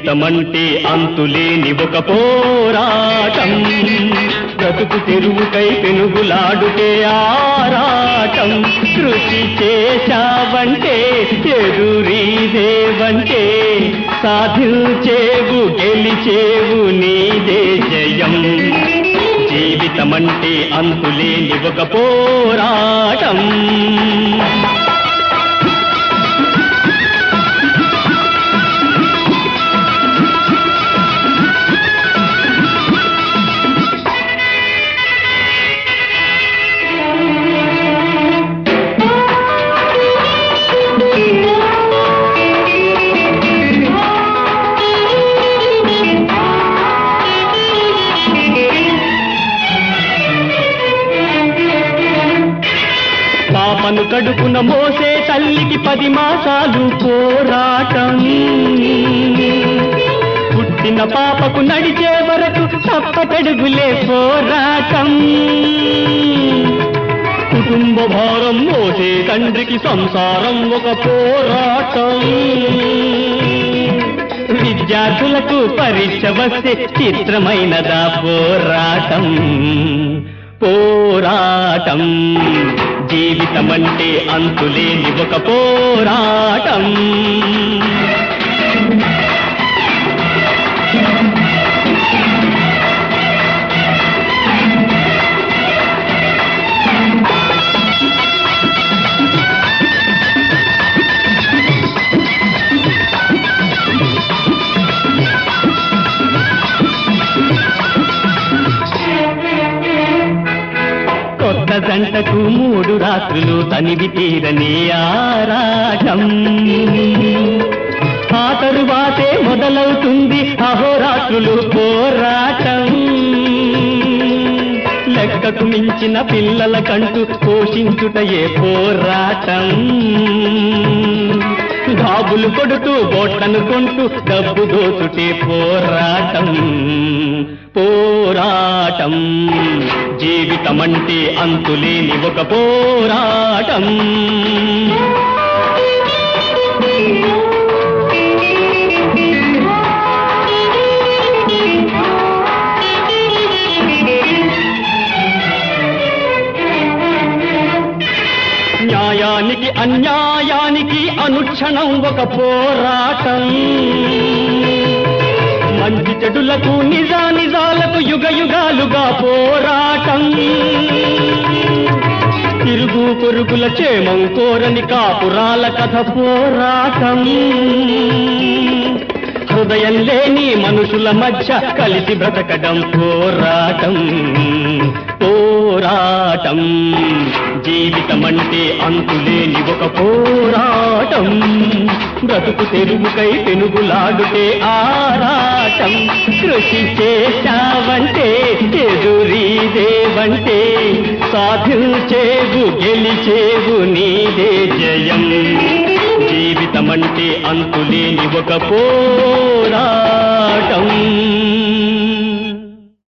జీవితమంటే అంతులేని ఒక పోరాటం బ్రతుకు తెరువుకై పెనుగులాడుటే ఆరాటం కృషి చేశావంటే ఎదురీదేవంటే సాధించేవు గెలిచేవు నీదే జయం జీవితమంటే అంతులేని ఒక పోరాటం పాపను కడుపున మోసే తల్లికి పది మాసాలు పోరాటం పుట్టిన పాపకు నడిచే వరకు తప్పటడుగులే పోరాటం కుటుంబ భారం మోసే తండ్రికి సంసారం ఒక పోరాటం విద్యార్థులకు పరీక్ష వస్తే చిత్రమైనదా పోరాటం పోరాటం జీవితమంటే అంతులేని ఒక పోరాటం కొత్త జంటకు మూడు రాత్రులు తనివి తీరని ఆరాటం ఆ తరువాతే మొదలవుతుంది అహోరాత్రులు పోరాటం లెక్కకు మించిన పిల్లల కంటూ పోషించుటయే పోరాటం డాబులు కొడుతూ బోట్లను కొంటూ డబ్బు దోచుటే పోరాటం పోరాటం జీవితమంటే అంతులేని ఒక పోరాటం న్యాయానికి అన్యాయానికి అనుక్షణం ఒక పోరాటం మంచి చెడులకు నిజానిజాలకు యుగ యుగాలుగా పోరాటం తిరుగు పొరుగుల క్షేమం కోరని కాపురాల కథ పోరాటం హృదయం లేని మనుషుల మధ్య కలిసి బ్రతకడం పోరాటం పోరాటం జీవితమంటే అంతులేని ఒక పోరాటం బ్రతుకు తెరువుకై పెనుగులాడుటే ఆరాటం కృషి చేశావంటే ఎదురీదేవంటే సాధించేవు గెలిచేవు నీదే జయం జీవితమంటే అంతులేని ఒక పోరాటం